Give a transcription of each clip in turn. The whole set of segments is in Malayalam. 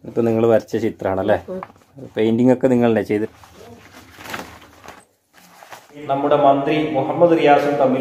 ഇപ്പൊ നിങ്ങൾ വരച്ച ചിത്രമാണല്ലേ പെയിന്റിംഗ് ഒക്കെ നിങ്ങളല്ലേ ചെയ്ത് നമ്മുടെ മന്ത്രി മുഹമ്മദ് റിയാസും തമ്മിൽ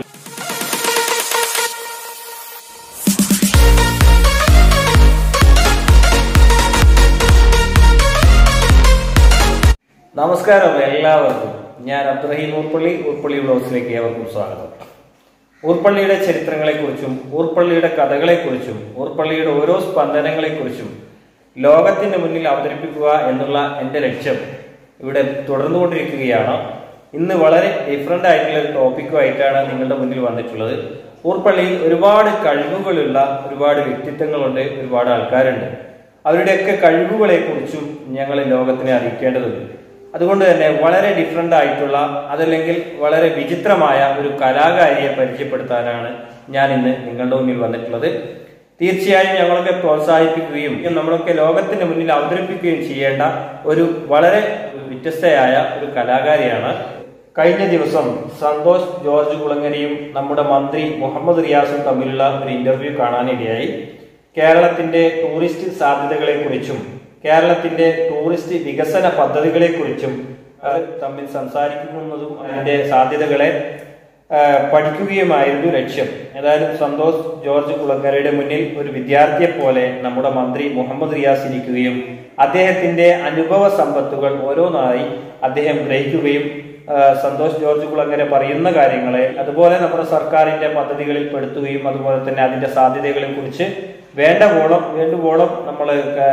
നമസ്കാരം എല്ലാവർക്കും ഞാൻ അബ്ദുറഹീം ഊർപ്പള്ളി ഊർപ്പള്ളി ബ്ലോഗ്സിലേക്ക് ഏവർക്കും സ്വാഗതം ഊർപ്പള്ളിയുടെ ചരിത്രങ്ങളെക്കുറിച്ചും ഊർപ്പള്ളിയുടെ കഥകളെക്കുറിച്ചും ഊർപ്പള്ളിയുടെ ഓരോ സ്പന്ദനങ്ങളെക്കുറിച്ചും ലോകത്തിന് മുന്നിൽ അവതരിപ്പിക്കുക എന്നുള്ള എൻ്റെ ലക്ഷ്യം ഇവിടെ തുടർന്നുകൊണ്ടിരിക്കുകയാണ് ഇന്ന് വളരെ ഡിഫറെൻ്റ് ആയിട്ടുള്ള ഒരു ടോപ്പിക്കുമായിട്ടാണ് നിങ്ങളുടെ മുന്നിൽ വന്നിട്ടുള്ളത് ഊർപ്പള്ളിയിൽ ഒരുപാട് കഴിവുകളുള്ള ഒരുപാട് വ്യക്തിത്വങ്ങളുണ്ട് ഒരുപാട് ആൾക്കാരുണ്ട് അവരുടെയൊക്കെ കഴിവുകളെ കുറിച്ചും ഞങ്ങൾ ലോകത്തിനെ അറിയിക്കേണ്ടതുണ്ട് അതുകൊണ്ട് തന്നെ വളരെ ഡിഫറെൻ്റ് ആയിട്ടുള്ള അതല്ലെങ്കിൽ വളരെ വിചിത്രമായ ഒരു കലാകാരിയെ പരിചയപ്പെടുത്താനാണ് ഞാൻ ഇന്ന് നിങ്ങളുടെ മുന്നിൽ വന്നിട്ടുള്ളത് തീർച്ചയായും ഞങ്ങളൊക്കെ പ്രോത്സാഹിപ്പിക്കുകയും നമ്മളൊക്കെ ലോകത്തിന്റെ മുന്നിൽ അവതരിപ്പിക്കുകയും ചെയ്യേണ്ട ഒരു വളരെ വ്യത്യസ്തയായ ഒരു കലാകാരിയാണ് കഴിഞ്ഞ ദിവസം സന്തോഷ് ജോർജ് കുളങ്ങരയും നമ്മുടെ മന്ത്രി മുഹമ്മദ് റിയാസും തമ്മിലുള്ള ഒരു ഇന്റർവ്യൂ കാണാനിടയായി കേരളത്തിന്റെ ടൂറിസ്റ്റ് സാധ്യതകളെ കുറിച്ചും കേരളത്തിന്റെ ടൂറിസ്റ്റ് വികസന പദ്ധതികളെ കുറിച്ചും തമ്മിൽ സംസാരിക്കുന്നതും അതിന്റെ സാധ്യതകളെ ആ, പഠിക്കുകയുമായിരുന്നു ലക്ഷ്യം ഏതായാലും സന്തോഷ് ജോർജ് കുളങ്ങരയുടെ മുന്നിൽ ഒരു വിദ്യാർത്ഥിയെ പോലെ നമ്മുടെ മന്ത്രി മുഹമ്മദ് റിയാസ് ഇരിക്കുകയും അദ്ദേഹത്തിന്റെ അനുഭവ സമ്പത്തുകൾ ഓരോന്നായി അദ്ദേഹം ഗ്രഹിക്കുകയും ആ, സന്തോഷ് ജോർജ് കുളങ്ങര പറയുന്ന കാര്യങ്ങളെ അതുപോലെ നമ്മുടെ സർക്കാരിന്റെ പദ്ധതികളിൽ പെടുത്തുകയും അതുപോലെ തന്നെ അതിന്റെ സാധ്യതകളെ കുറിച്ച് വേണ്ടവോളം വേണ്ടുവോളം നമ്മൾ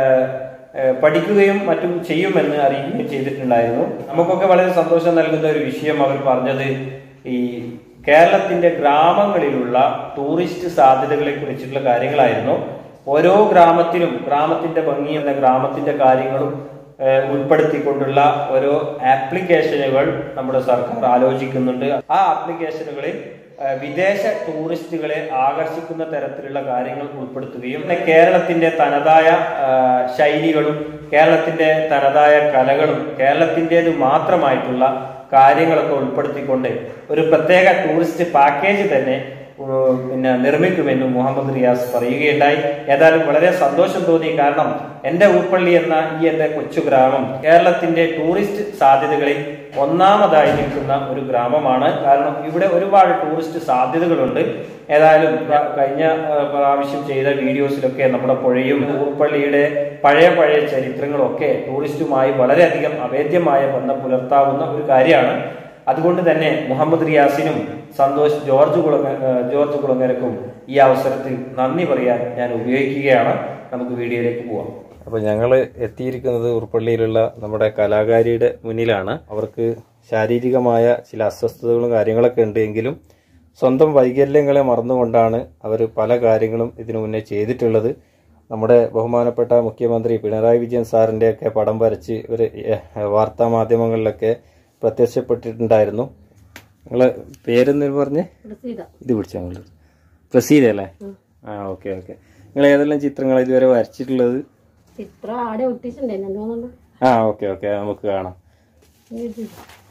പഠിക്കുകയും മറ്റും ചെയ്യുമെന്ന് അറിയുകയും ചെയ്തിട്ടുണ്ടായിരുന്നു നമുക്കൊക്കെ വളരെ സന്തോഷം നൽകുന്ന ഒരു വിഷയം അവർ പറഞ്ഞത് ഈ കേരളത്തിന്റെ ഗ്രാമങ്ങളിലുള്ള ടൂറിസ്റ്റ് സാധ്യതകളെ കുറിച്ചിട്ടുള്ള കാര്യങ്ങളായിരുന്നു ഓരോ ഗ്രാമത്തിലും ഗ്രാമത്തിന്റെ ഭംഗി എന്ന ഗ്രാമത്തിന്റെ കാര്യങ്ങളും ഏഹ്, ഉൾപ്പെടുത്തിക്കൊണ്ടുള്ള ഓരോ ആപ്ലിക്കേഷനുകൾ നമ്മുടെ സർക്കാർ ആലോചിക്കുന്നുണ്ട് ആ ആപ്ലിക്കേഷനുകളിൽ ഏഹ്, വിദേശ ടൂറിസ്റ്റുകളെ ആകർഷിക്കുന്ന തരത്തിലുള്ള കാര്യങ്ങൾ ഉൾപ്പെടുത്തുകയും പിന്നെ കേരളത്തിന്റെ തനതായ ഏഹ്, ശൈലികളും കേരളത്തിന്റെ തനതായ കലകളും കേരളത്തിൻ്റെത് മാത്രമായിട്ടുള്ള കാര്യങ്ങളൊക്കെ ഉൾപ്പെടുത്തിക്കൊണ്ട് ഒരു പ്രത്യേക ടൂറിസ്റ്റ് പാക്കേജ് തന്നെ ഉം, പിന്നെ നിർമ്മിക്കുമെന്ന് മുഹമ്മദ് റിയാസ് പറയുകയുണ്ടായി ഏതായാലും വളരെ സന്തോഷം തോന്നി കാരണം എന്റെ ഊപ്പള്ളി എന്ന ഈ എന്റെ കൊച്ചു ഗ്രാമം കേരളത്തിന്റെ ടൂറിസ്റ്റ് സാധ്യതകളിൽ ഒന്നാമതായി നിൽക്കുന്ന ഒരു ഗ്രാമമാണ് കാരണം ഇവിടെ ഒരുപാട് ടൂറിസ്റ്റ് സാധ്യതകളുണ്ട് ഏതായാലും പ്ര- കഴിഞ്ഞ ആ, പ്രാവശ്യം ചെയ്ത വീഡിയോസിലൊക്കെ നമ്മുടെ പുഴയും ഊർപ്പള്ളിയുടെ പഴയ പഴയ ചരിത്രങ്ങളൊക്കെ ടൂറിസ്റ്റുമായി വളരെയധികം അഭേദ്യമായ ബന്ധം പുലർത്താവുന്ന ഒരു കാര്യമാണ് അതുകൊണ്ട് തന്നെ മുഹമ്മദ് റിയാസിനും സന്തോഷ് ജോർജ് കുളങ്ങ ഏഹ് ജോർജ് കുളങ്ങരക്കും ഈ അവസരത്തിൽ നന്ദി പറയാൻ ഞാൻ ഉപയോഗിക്കുകയാണ് നമുക്ക് വീഡിയോയിലേക്ക് പോവാം അപ്പോൾ ഞങ്ങൾ എത്തിയിരിക്കുന്നത് ഉറുപ്പള്ളിയിലുള്ള നമ്മുടെ കലാകാരിയുടെ മുന്നിലാണ് അവർക്ക് ശാരീരികമായ ചില അസ്വസ്ഥതകളും കാര്യങ്ങളൊക്കെ ഉണ്ട് എങ്കിലും സ്വന്തം വൈകല്യങ്ങളെ മറന്നുകൊണ്ടാണ് അവർ പല കാര്യങ്ങളും ഇതിനു മുന്നേ ചെയ്തിട്ടുള്ളത് നമ്മുടെ ബഹുമാനപ്പെട്ട മുഖ്യമന്ത്രി പിണറായി വിജയൻ സാറിൻ്റെയൊക്കെ പടം വരച്ച് ഒരു ഏഹ്, വാർത്താ മാധ്യമങ്ങളിലൊക്കെ പ്രത്യക്ഷപ്പെട്ടിട്ടുണ്ടായിരുന്നു നിങ്ങളെ പേരെന്ന് പറഞ്ഞ് പ്രസീത ഇത് പിടിച്ചാൽ നിങ്ങൾ പ്രസീത അല്ലേ ആ ഓക്കെ ഓക്കെ നിങ്ങൾ ഏതെല്ലാം ചിത്രങ്ങൾ ഇതുവരെ വരച്ചിട്ടുള്ളത് ചിത്രം ആടെ ഒട്ടിച്ചിട്ടുണ്ടായിരുന്നു തോന്നുന്നു ആ ഓക്കെ ഓക്കെ നമുക്ക് കാണാം ഇത്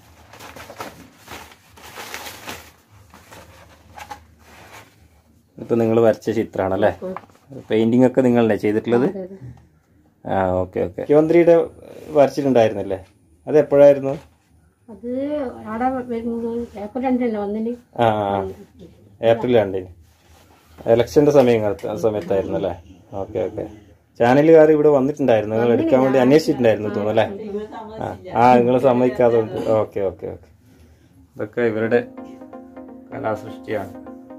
ഇപ്പൊ നിങ്ങൾ വരച്ച ചിത്രമാണല്ലേ പെയിന്റിംഗ് ഒക്കെ നിങ്ങളല്ലേ ചെയ്തിട്ടുള്ളത് അതെ, അതെ. ആ ഓക്കെ ഓക്കെ മുഖ്യമന്ത്രിയുടെ വരച്ചിട്ടുണ്ടായിരുന്നല്ലേ അത് എപ്പോഴായിരുന്നു അത് ആടെ വരുന്നത് ഏപ്രിൽ രണ്ടിനല്ലേ വന്നിന് ആ ആ. ഏപ്രിൽ രണ്ടിന് ഇലക്ഷന്റെ സമയം കാലത്ത് ആ സമയത്തായിരുന്നു അല്ലേ ഓക്കെ ഓക്കെ ചാനലുകാർ ഇവിടെ വന്നിട്ടുണ്ടായിരുന്നു നിങ്ങൾ എടുക്കാൻ വേണ്ടി അന്വേഷിച്ചിട്ടുണ്ടായിരുന്നു തോന്നുന്നു അല്ലേ ആ ആ നിങ്ങൾ സമ്മതിക്കാതെ ഓക്കെ ഓക്കെ ഓക്കെ ഇതൊക്കെ ഇവരുടെ കലാസൃഷ്ടിയാണ്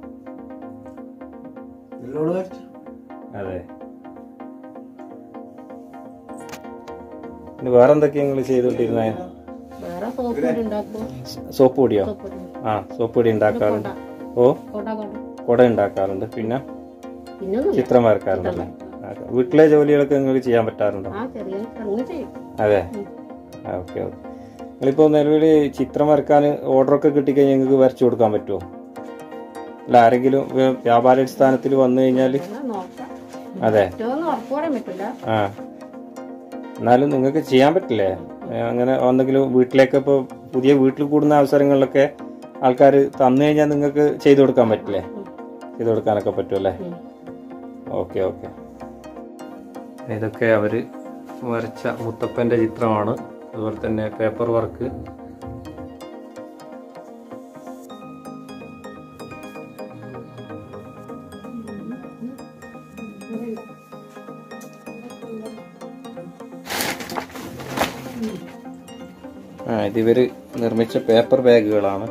അതെ പിന്നെ വേറെ എന്തൊക്കെയാ നിങ്ങൾ ചെയ്തോണ്ടിരുന്നേ വേറെ സോപ്പ് പൊടി ഉണ്ടാക്കും സോപ്പ് പൊടിയോ സോപ്പ് പൊടി ആ സോപ്പ് പൊടി ഉണ്ടാക്കാറുണ്ട് ഓ കൊട കൊട കുട ഉണ്ടാക്കാറുണ്ട് പിന്നെ പിന്നൊന്നും ചിത്രം വരക്കാറുണ്ടല്ലേ ആ, വീട്ടിലെ ജോലികളൊക്കെ നിങ്ങൾക്ക് ചെയ്യാൻ പറ്റാറുണ്ടോ ആ ചെറിയ അങ്ങനെ ചെയ്യും അതെ ഓക്കെ ഓക്കെ നിങ്ങളിപ്പോൾ നിലവിൽ ചിത്രം വരക്കാൻ ഓർഡറൊക്കെ കിട്ടിക്കഴിഞ്ഞാൽ നിങ്ങൾക്ക് വരച്ചു കൊടുക്കാൻ പറ്റുമോ അല്ല ആരെങ്കിലും വ്യ- വ്യാപാരാടിസ്ഥാനത്തിൽ വന്നു കഴിഞ്ഞാൽ എന്നാ നോക്കാം അതെ ഏറ്റവും ഉറപ്പ് പറയാൻ പറ്റില്ല ആ എന്നാലും നിങ്ങൾക്ക് ചെയ്യാൻ പറ്റില്ലേ ഏ, അങ്ങനെ എന്തെങ്കിലും വീട്ടിലേക്ക് ഇപ്പോൾ പുതിയ വീട്ടിൽ കൂടുന്ന അവസരങ്ങളിലൊക്കെ ആൾക്കാർ തന്നു കഴിഞ്ഞാൽ നിങ്ങൾക്ക് ചെയ്തു കൊടുക്കാൻ പറ്റില്ലേ ചെയ്തു കൊടുക്കാനൊക്കെ പറ്റുമല്ലേ ഉം. ഓക്കെ ഓക്കെ ഇതൊക്കെ അവർ വരച്ച മുത്തപ്പൻ്റെ ചിത്രമാണ് അതുപോലെ തന്നെ പേപ്പർ വർക്ക് ആ ഇതിവർ നിർമ്മിച്ച പേപ്പർ ബാഗുകളാണ്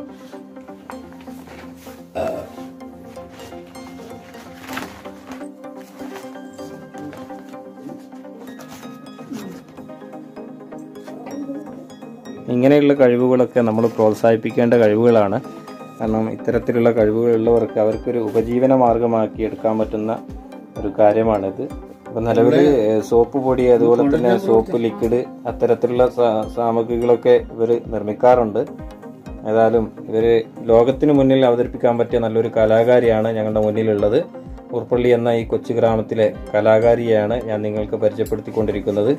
ഇങ്ങനെയുള്ള കഴിവുകളൊക്കെ നമ്മൾ പ്രോത്സാഹിപ്പിക്കേണ്ട കഴിവുകളാണ് കാരണം ഇത്തരത്തിലുള്ള കഴിവുകളുള്ളവർക്ക് അവർക്കൊരു ഉപജീവന മാർഗമാക്കി എടുക്കാൻ പറ്റുന്ന ഒരു കാര്യമാണിത് ഇപ്പം നിലവിൽ സോപ്പ് പൊടി അതുപോലെ തന്നെ സോപ്പ് ലിക്വിഡ് അത്തരത്തിലുള്ള സാ- സാമഗ്രികളൊക്കെ ഇവർ നിർമ്മിക്കാറുണ്ട് ഏതായാലും ഇവര് ലോകത്തിന് മുന്നിൽ അവതരിപ്പിക്കാൻ പറ്റിയ നല്ലൊരു കലാകാരിയാണ് ഞങ്ങളുടെ മുന്നിലുള്ളത് ഉർപ്പള്ളി എന്ന ഈ കൊച്ചു ഗ്രാമത്തിലെ കലാകാരിയെയാണ് ഞാൻ നിങ്ങൾക്ക് പരിചയപ്പെടുത്തിക്കൊണ്ടിരിക്കുന്നത്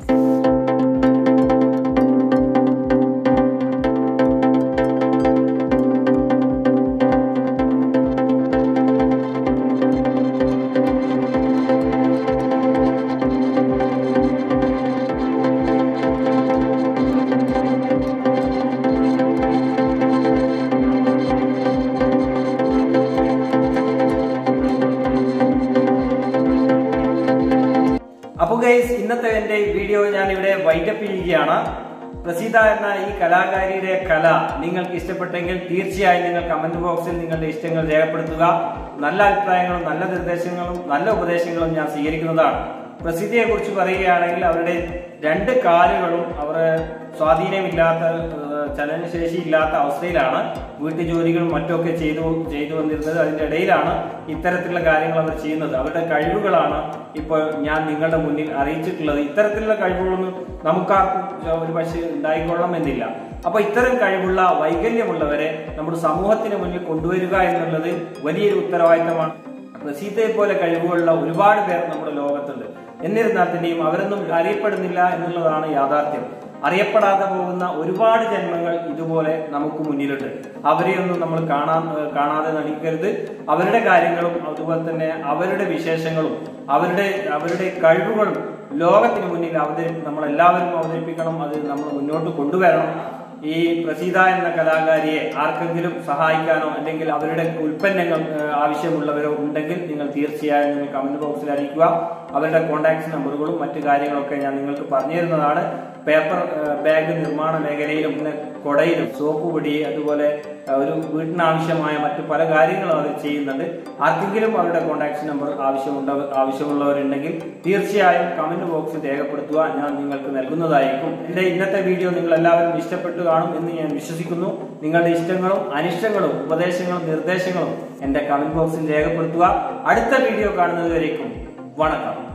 അപ്പൊ ഗൈസ് ഇന്നത്തെ എന്റെ വീഡിയോ ഞാൻ ഇവിടെ വൈൻഡപ്പ് ചെയ്യുകയാണ് പ്രസീത എന്ന ഈ കലാകാരിയുടെ കല നിങ്ങൾക്ക് ഇഷ്ടപ്പെട്ടെങ്കിൽ തീർച്ചയായും നിങ്ങൾ കമന്റ് ബോക്സിൽ നിങ്ങളുടെ ഇഷ്ടങ്ങൾ രേഖപ്പെടുത്തുക നല്ല അഭിപ്രായങ്ങളും നല്ല നിർദ്ദേശങ്ങളും നല്ല ഉപദേശങ്ങളും ഞാൻ സ്വീകരിക്കുന്നതാണ് പ്രസിദ്ധിയെ കുറിച്ച് പറയുകയാണെങ്കിൽ അവരുടെ രണ്ട് കാലുകളും അവർ സ്വാധീനമില്ലാത്ത ഏഹ്, ചലനശേഷി ഇല്ലാത്ത അവസ്ഥയിലാണ് വീട്ടു ജോലികളും മറ്റൊക്കെ ചെയ്തു ചെയ്തു വന്നിരുന്നത് അതിന്റെ ഇടയിലാണ് ഇത്തരത്തിലുള്ള കാര്യങ്ങൾ അവർ ചെയ്യുന്നത് അവരുടെ കഴിവുകളാണ് ഇപ്പോൾ ഞാൻ നിങ്ങളുടെ മുന്നിൽ അറിയിച്ചിട്ടുള്ളത് ഇത്തരത്തിലുള്ള കഴിവുകളൊന്നും നമുക്കാർക്കും ഒരു പക്ഷേ ഉണ്ടായിക്കൊള്ളണമെന്നില്ല അപ്പൊ ഇത്തരം കഴിവുള്ള വൈകല്യമുള്ളവരെ നമ്മുടെ സമൂഹത്തിന് മുന്നിൽ കൊണ്ടുവരിക എന്നുള്ളത് വലിയൊരു ഉത്തരവാദിത്തമാണ് പ്രസീതയെ പോലെ കഴിവുകളുള്ള ഒരുപാട് പേർ നമ്മുടെ ലോകത്തുണ്ട് എന്നിരുന്നാൽ തന്നെയും അവരൊന്നും അറിയപ്പെടുന്നില്ല എന്നുള്ളതാണ് യാഥാർത്ഥ്യം അറിയപ്പെടാതെ പോകുന്ന ഒരുപാട് ജന്മങ്ങൾ ഇതുപോലെ നമുക്ക് മുന്നിലുണ്ട് അവരെയൊന്നും നമ്മൾ കാണാൻ കാണാതെ നടിക്കരുത് അവരുടെ കാര്യങ്ങളും അതുപോലെ തന്നെ അവരുടെ വിശേഷങ്ങളും അവരുടെ അവരുടെ കഴിവുകളും ലോകത്തിന് മുന്നിൽ അവതരി നമ്മൾ എല്ലാവരും അവതരിപ്പിക്കണം അത് നമ്മൾ മുന്നോട്ട് കൊണ്ടുവരണം ഈ പ്രസീത എന്ന കലാകാരിയെ ആർക്കെങ്കിലും സഹായിക്കാനോ അല്ലെങ്കിൽ അവരുടെ ഉൽപ്പന്നങ്ങൾ ഏഹ്, ആവശ്യമുള്ളവരോ ഉണ്ടെങ്കിൽ നിങ്ങൾ തീർച്ചയായും നിങ്ങൾ കമന്റ് ബോക്സിൽ അറിയിക്കുക അവരുടെ കോൺടാക്ട് നമ്പറുകളും മറ്റു കാര്യങ്ങളൊക്കെ ഞാൻ നിങ്ങൾക്ക് പറഞ്ഞു തരുന്നതാണ് പേപ്പർ ഏഹ്, ബാഗ് നിർമ്മാണ മേഖലയിലും പിന്നെ കൊടയിലും സോപ്പ് പൊടി അതുപോലെ ഏഹ്, ഒരു വീട്ടിനാവശ്യമായ മറ്റു പല കാര്യങ്ങളും അവർ ചെയ്യുന്നുണ്ട് ആർക്കെങ്കിലും അവരുടെ കോൺടാക്ട് നമ്പർ ആവശ്യമുണ്ട ആവശ്യമുള്ളവരുണ്ടെങ്കിൽ തീർച്ചയായും കമന്റ് ബോക്സിൽ രേഖപ്പെടുത്തുക ഞാൻ നിങ്ങൾക്ക് നൽകുന്നതായിരിക്കും എന്റെ ഇന്നത്തെ വീഡിയോ നിങ്ങൾ എല്ലാവരും ഇഷ്ടപ്പെട്ടു കാണും എന്ന് ഞാൻ വിശ്വസിക്കുന്നു നിങ്ങളുടെ ഇഷ്ടങ്ങളും അനിഷ്ടങ്ങളും ഉപദേശങ്ങളും നിർദ്ദേശങ്ങളും എന്റെ കമന്റ് ബോക്സിൽ രേഖപ്പെടുത്തുക അടുത്ത വീഡിയോ കാണുന്നത് വരേക്കും വണക്കം